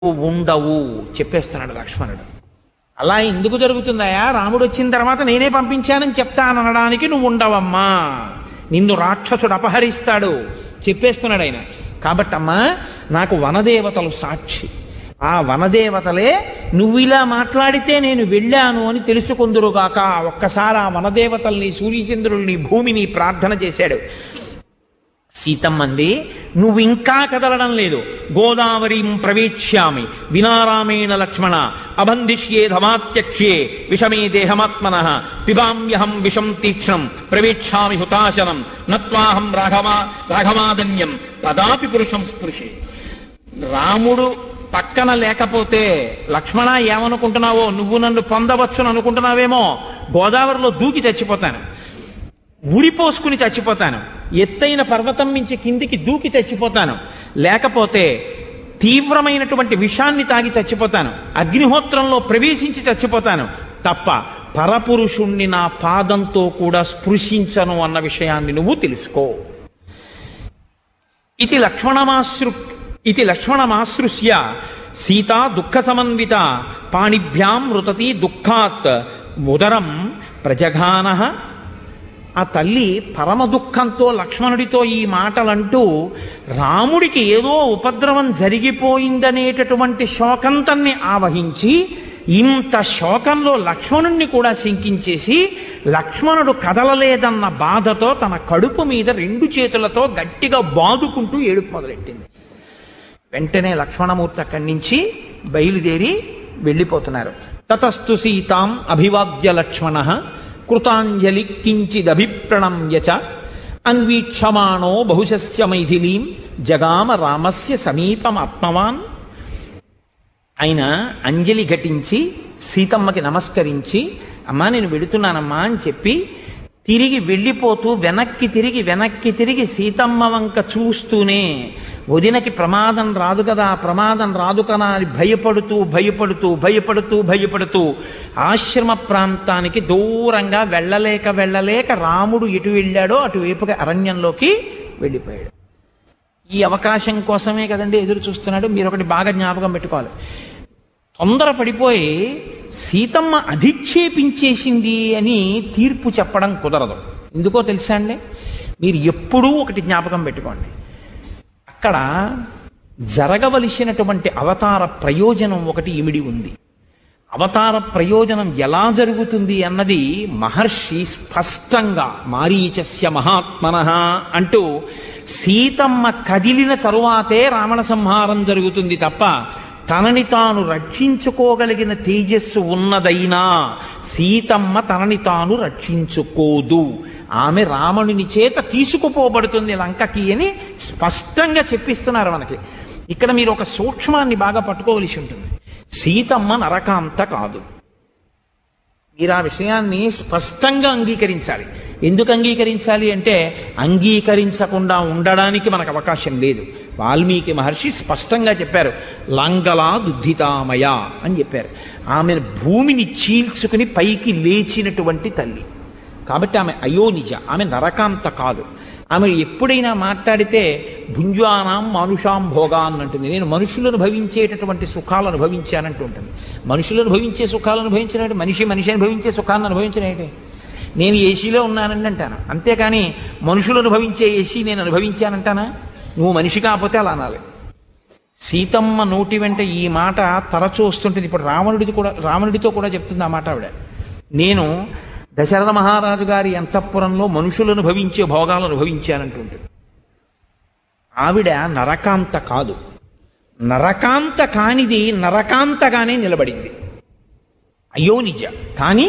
ఉండవు చెప్పేస్తున్నాడు లక్ష్మణుడు అలా ఎందుకు జరుగుతుందయా రాముడు వచ్చిన తర్వాత నేనే పంపించానని చెప్తాననడానికి నువ్వు ఉండవమ్మా నిన్ను రాక్షసుడు అపహరిస్తాడు చెప్పేస్తున్నాడు ఆయన కాబట్టమ్మా నాకు వనదేవతలు సాక్షి ఆ వనదేవతలే నువ్వు ఇలా మాట్లాడితే నేను వెళ్ళాను అని తెలుసుకుందురుగాక ఒక్కసారి ఆ వనదేవతల్ని సూర్యచంద్రుల్ని భూమిని ప్రార్థన చేశాడు సీతమ్మంది నువ్వు ఇంకా కదలడం లేదు గోదావరీం ప్రవేక్ష్యామి వినారామేణ లక్ష్మణ అబంధిష్యే ధమాత్యక్ష్యే విషమే దేహమాత్మన పిబామ్యహం విషం తీక్ష్ణం ప్రవేక్ష్యామి హుతాశనం నత్వాహం రాఘవా రాఘవాదన్యం తదాపి పురుషం స్పృశే రాముడు పక్కన లేకపోతే లక్ష్మణ ఏమనుకుంటున్నావో నువ్వు నన్ను పొందవచ్చును అనుకుంటున్నావేమో గోదావరిలో దూకి చచ్చిపోతాను ఉరిపోసుకుని చచ్చిపోతాను ఎత్తైన పర్వతం నుంచి కిందికి దూకి చచ్చిపోతాను లేకపోతే తీవ్రమైనటువంటి విషాన్ని తాగి చచ్చిపోతాను అగ్నిహోత్రంలో ప్రవేశించి చచ్చిపోతాను తప్ప పరపురుషుణ్ణి నా పాదంతో కూడా స్పృశించను అన్న విషయాన్ని నువ్వు తెలుసుకో ఇది లక్ష్మణమాశ్రు ఇది లక్ష్మణమాశ్రుష్య సీత దుఃఖ సమన్విత పాణిభ్యాం రుతతి దుఃఖాత్ ఉదరం ప్రజఘాన ఆ తల్లి పరమ దుఃఖంతో లక్ష్మణుడితో ఈ మాటలంటూ రాముడికి ఏదో ఉపద్రవం జరిగిపోయిందనేటటువంటి శోకంతన్ని ఆవహించి ఇంత శోకంలో లక్ష్మణుణ్ణి కూడా శంకించేసి లక్ష్మణుడు కదలలేదన్న బాధతో తన కడుపు మీద రెండు చేతులతో గట్టిగా బాదుకుంటూ ఏడుపు మొదలెట్టింది వెంటనే లక్ష్మణమూర్తి అక్కడి నుంచి బయలుదేరి వెళ్ళిపోతున్నారు తతస్తు సీతాం అభివాద్య లక్ష్మణ కృతాంజలి కించిదభిప్రణమ్య చ అన్వీక్షమాణో బహుశస్య మైథిలీం జగామ రామస్య సమీపమాత్మవాన్ ఆయన అంజలి ఘటించి సీతమ్మకి నమస్కరించి అమ్మా నేను వెడుతున్నానమ్మా అని చెప్పి తిరిగి వెళ్ళిపోతూ వెనక్కి తిరిగి వెనక్కి తిరిగి సీతమ్మ వంక చూస్తూనే వదినకి ప్రమాదం రాదు కదా ప్రమాదం రాదు కదా అని భయపడుతూ భయపడుతూ భయపడుతూ భయపడుతూ ఆశ్రమ ప్రాంతానికి దూరంగా వెళ్ళలేక వెళ్ళలేక రాముడు ఎటు వెళ్ళాడో అటువైపుగా అరణ్యంలోకి వెళ్ళిపోయాడు ఈ అవకాశం కోసమే కదండి ఎదురు చూస్తున్నాడు మీరు ఒకటి బాగా జ్ఞాపకం పెట్టుకోవాలి తొందర పడిపోయి సీతమ్మ అధిక్షేపించేసింది అని తీర్పు చెప్పడం కుదరదు ఎందుకో తెలుసా అండి మీరు ఎప్పుడూ ఒకటి జ్ఞాపకం పెట్టుకోండి అక్కడ జరగవలసినటువంటి అవతార ప్రయోజనం ఒకటి ఇమిడి ఉంది అవతార ప్రయోజనం ఎలా జరుగుతుంది అన్నది మహర్షి స్పష్టంగా మారీచస్య మహాత్మన అంటూ సీతమ్మ కదిలిన తరువాతే రావణ సంహారం జరుగుతుంది తప్ప తనని తాను రక్షించుకోగలిగిన తేజస్సు ఉన్నదైనా సీతమ్మ తనని తాను రక్షించుకోదు ఆమె రావణుని చేత తీసుకుపోబడుతుంది లంకకి అని స్పష్టంగా చెప్పిస్తున్నారు మనకి ఇక్కడ మీరు ఒక సూక్ష్మాన్ని బాగా పట్టుకోవలసి ఉంటుంది సీతమ్మ నరకాంత కాదు మీరు ఆ విషయాన్ని స్పష్టంగా అంగీకరించాలి ఎందుకు అంగీకరించాలి అంటే అంగీకరించకుండా ఉండడానికి మనకు అవకాశం లేదు వాల్మీకి మహర్షి స్పష్టంగా చెప్పారు లంగలా దుద్ధితామయ అని చెప్పారు ఆమె భూమిని చీల్చుకుని పైకి లేచినటువంటి తల్లి కాబట్టి ఆమె అయోనిజ ఆమె నరకాంత కాదు ఆమె ఎప్పుడైనా మాట్లాడితే భుంజ్వానాం మానుషాం భోగాన్ అంటుంది నేను మనుషులను భవించేటటువంటి సుఖాలను అనుభవించానంటూ ఉంటుంది మనుషులను భవించే సుఖాలను అనుభవించినట్టు మనిషి మనిషి అనుభవించే సుఖాలను అనుభవించినట్టే నేను ఏసీలో ఉన్నానండి అంటాను అంతేకాని మనుషులు అనుభవించే ఏసీ నేను అనుభవించానంటానా నువ్వు మనిషి కాకపోతే అలా అనాలి సీతమ్మ నోటి వెంట ఈ మాట తరచూ వస్తుంటుంది ఇప్పుడు రావణుడిది కూడా రావణుడితో కూడా చెప్తుంది ఆ మాట ఆవిడ నేను దశరథ మహారాజు గారి అంతఃపురంలో మనుషులు అనుభవించే భోగాలు అనుభవించానంటుంటుంది ఆవిడ నరకాంత కాదు నరకాంత కానిది నరకాంతగానే నిలబడింది అయోనిజ కానీ